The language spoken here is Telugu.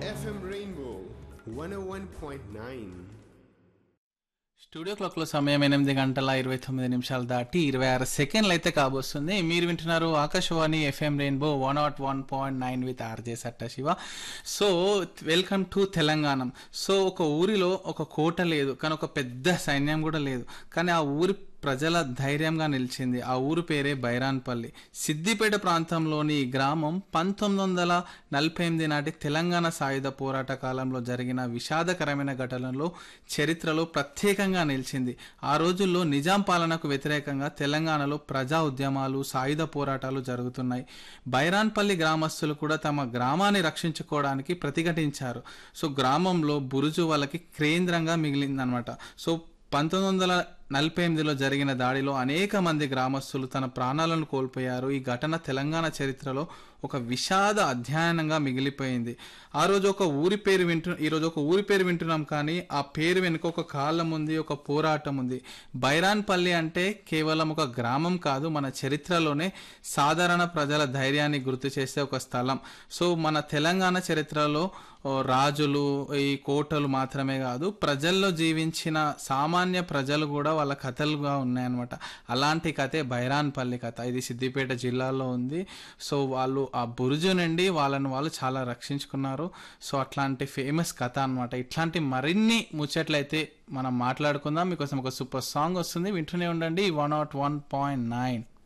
FM Rainbow 101.9. స్టూడియో క్లాక్లో సమయం ఎనిమిది గంటల ఇరవై తొమ్మిది నిమిషాలు దాటి ఇరవై ఆరు సెకండ్లు అయితే కాబోస్తుంది మీరు వింటున్నారు Akashvani FM rainbow one nought one point nine with RJ Satta Siva so welcome to Telangana so ఒక ఊరిలో ఒక కోట లేదు కానీ ఒక పెద్ద సైన్యం కూడా లేదు కానీ ఆ ఊరి ప్రజల ధైర్యంగా నిలిచింది ఆ ఊరు పేరే బైరాన్పల్లి సిద్దిపేట ప్రాంతంలోని ఈ గ్రామం పంతొమ్మిది వందల నలభై ఎనిమిది నాటి తెలంగాణ సాయుధ పోరాట కాలంలో జరిగిన విషాదకరమైన ఘటనలో చరిత్రలో ప్రత్యేకంగా నిలిచింది ఆ రోజుల్లో నిజాం పాలనకు వ్యతిరేకంగా తెలంగాణలో ప్రజా ఉద్యమాలు సాయుధ పోరాటాలు జరుగుతున్నాయి బైరాన్పల్లి గ్రామస్తులు కూడా తమ గ్రామాన్ని రక్షించుకోవడానికి ప్రతిఘటించారు సో గ్రామంలో బురుజు వాళ్ళకి కేంద్రంగా మిగిలిందనమాట సో పంతొమ్మిది వందల నలభై ఎనిమిదిలో జరిగిన దాడిలో అనేక మంది గ్రామస్తులు తన ప్రాణాలను కోల్పోయారు ఈ ఘటన తెలంగాణ చరిత్రలో ఒక విషాద అధ్యయనంగా మిగిలిపోయింది ఆ రోజు ఒక ఊరి పేరు వింటు ఈరోజు ఒక ఊరి పేరు వింటున్నాం కానీ ఆ పేరు వెనుక ఒక కాలం ఉంది ఒక పోరాటం ఉంది బైరాన్పల్లి అంటే కేవలం ఒక గ్రామం కాదు మన చరిత్రలోనే సాధారణ ప్రజల ధైర్యాన్ని గుర్తు చేసే ఒక స్థలం సో మన తెలంగాణ చరిత్రలో ఓ రాజులు ఈ కోటలు మాత్రమే కాదు ప్రజల్లో జీవించిన సామాన్య ప్రజలు కూడా వాళ్ళ కథలుగా ఉన్నాయన్నమాట అలాంటి కథే బైరాన్పల్లి కథ ఇది సిద్దిపేట జిల్లాలో ఉంది సో వాళ్ళు ఆ బురుజు నుండి వాళ్ళని వాళ్ళు చాలా రక్షించుకున్నారు సో అట్లాంటి ఫేమస్ కథ అన్నమాట ఇట్లాంటి మరిన్ని ముచ్చట్లయితే మనం మాట్లాడుకుందాం మీకోసం ఒక సూపర్ సాంగ్ వస్తుంది వింటూనే ఉండండి one nought one point nine